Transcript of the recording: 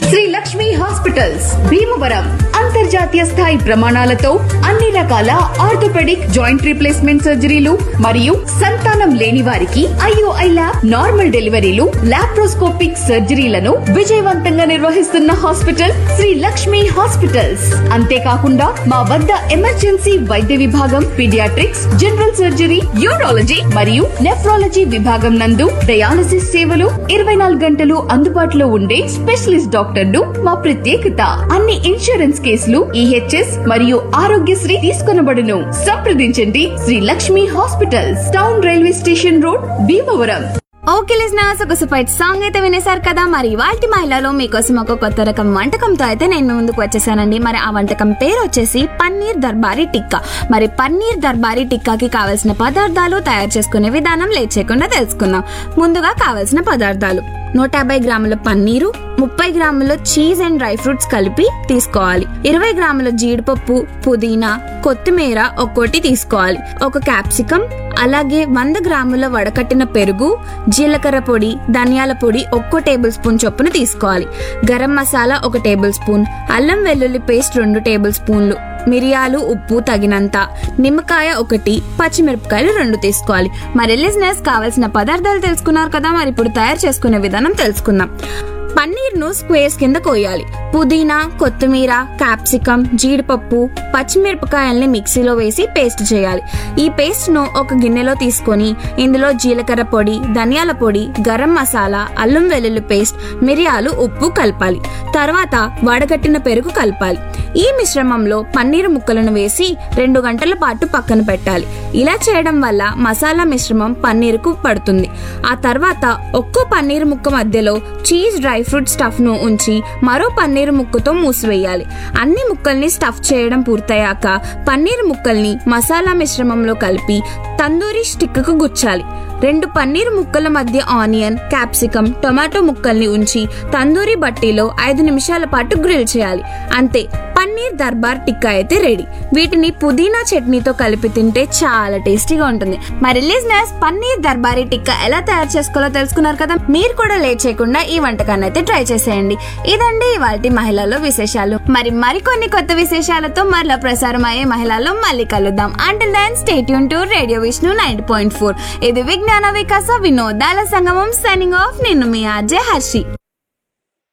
Shri Lakshmi hospitals Bhimavaram అంతర్జాతీయ స్థాయి ప్రమాణాలతో అన్ని రకాల ఆర్థోపెడిక్ జాయింట్ రీప్లేస్మెంట్ సర్జరీలు మరియు సంతానం లేని వారికి ఐఓఐ ల్యాబ్ నార్మల్ డెలివరీలు లాప్రోస్కోపిక్ సర్జరీలను విజయవంతంగా నిర్వహిస్తున్న హాస్పిటల్ శ్రీ లక్ష్మి హాస్పిటల్స్ అంతేకాకుండా మా వద్ద ఎమర్జెన్సీ వైద్య విభాగం పీడియాట్రిక్స్ జనరల్ సర్జరీ యూరాలజీ మరియు నెఫ్రాలజీ విభాగం నందు డయాలసిస్ సేవలు ఇరవై నాలుగు గంటలు అందుబాటులో ఉండే స్పెషలిస్ట్ డాక్టర్లు మా ప్రత్యేకత అన్ని ఇన్సూరెన్స్ కేసులు ఈహెచ్ఎస్ మరియు ఆరోగ్యశ్రీ తీసుకొనబడును సంప్రదించండి Shri Lakshmi hospitals town railway station road Bhimavaram okay listeners ఒక సూపర్ సాంగ్ అయితే వినేశారు కదా మరి వాటి మహిళలో మీకోసం ఒక కొత్త రకం వంటకంతో అయితే నేను మీ ముందుకు వచ్చేసానండి మరి ఆ వంటకం పేరు వచ్చేసి పన్నీర్ దర్బారీ టిక్కా మరి పన్నీర్ దర్బారీ టిక్కాకి కావాల్సిన పదార్థాలు తయారు చేసుకునే విధానం లేట్ చేయకుండా తెలుసుకుందాం ముందుగా కావాల్సిన పదార్థాలు నూట యాభై గ్రాముల పన్నీరు ముప్పై గ్రాముల చీజ్ అండ్ డ్రై ఫ్రూట్స్ కలిపి తీసుకోవాలి ఇరవై గ్రాముల జీడిపప్పు పుదీనా కొత్తిమీర ఒక్కోటి తీసుకోవాలి ఒక క్యాప్సికం అలాగే వంద గ్రాముల వడకట్టిన పెరుగు జీలకర్ర పొడి ధనియాల పొడి ఒక్కో టేబుల్ స్పూన్ చొప్పున తీసుకోవాలి గరం మసాలా ఒక టేబుల్ స్పూన్ అల్లం వెల్లుల్లి పేస్ట్ రెండు టేబుల్ స్పూన్లు మిరియాలు ఉప్పు తగినంత నిమ్మకాయ ఒకటి పచ్చిమిరపకాయలు రెండు తీసుకోవాలి మరి లిజినెస్ కావాల్సిన పదార్థాలు తెలుసుకున్నారు కదా మరి ఇప్పుడు తయారు చేసుకునే విధానం తెలుసుకుందాం పన్నీర్ ను స్క్వేర్స్ కింద కోయాలి పుదీనా కొత్తిమీర క్యాప్సికం జీడిపప్పు పచ్చిమిరపకాయల్ని మిక్సీలో వేసి పేస్ట్ చేయాలి ఈ పేస్ట్ ను ఒక గిన్నెలో తీసుకొని ఇందులో జీలకర్ర పొడి ధనియాల పొడి గరం మసాలా అల్లం వెల్లుల్లి పేస్ట్ మిరియాలు ఉప్పు కలపాలి తర్వాత వడగట్టిన పెరుగు కలపాలి ఈ మిశ్రమంలో పన్నీరు ముక్కలను వేసి రెండు గంటల పాటు పక్కన పెట్టాలి ఇలా చేయడం వల్ల మసాలా మిశ్రమం పన్నీరుకు పడుతుంది ఆ తర్వాత ఒక్కో పన్నీరు ముక్క మధ్యలో చీజ్ డ్రై ఫ్రూట్ స్టఫ్ ను ఉంచి మరో పన్నీరు ముక్కతో మూసివేయాలి అన్ని ముక్కల్ని స్టఫ్ చేయడం పూర్తయ్యాక పన్నీరు ముక్కల్ని మసాలా మిశ్రమంలో కలిపి తందూరి స్టిక్ కు గుచ్చాలి రెండు పన్నీర్ ముక్కల మధ్య ఆనియన్ క్యాప్సికం టొమాటో ముక్కల్ని ఉంచి తందూరి బట్టీలో ఐదు నిమిషాల పాటు గ్రిల్ చేయాలి అంతే పన్నీర్ దర్బార్ టిక్కా అయితే రెడీ వీటిని పుదీనా చట్నీతో కలిపి తింటే చాలా టేస్టీగా ఉంటుంది మరి లిజినెస్ పన్నీర్ దర్బారీ టిక్కా ఎలా తయారు చేసుకోవాలో తెలుసుకున్నారు కదా మీరు కూడా లేట్ చేయకుండా ఈ వంటకాన్ని అయితే ట్రై చేసేయండి ఇదండి ఇవాళ మహిళల్లో విశేషాలు మరి మరికొన్ని కొత్త విశేషాలతో మరలా ప్రసారం అయ్యే మహిళల్లో మళ్ళీ కలుద్దాం అంటిల్ దెన్ స్టేట్ యూన్ to radio Vishnu nine point four ఇది విజ్ఞాన వికాస వినోదాల సంగమం సైనింగ్ ఆఫ్ నేను మీ ఆర్జే హర్షి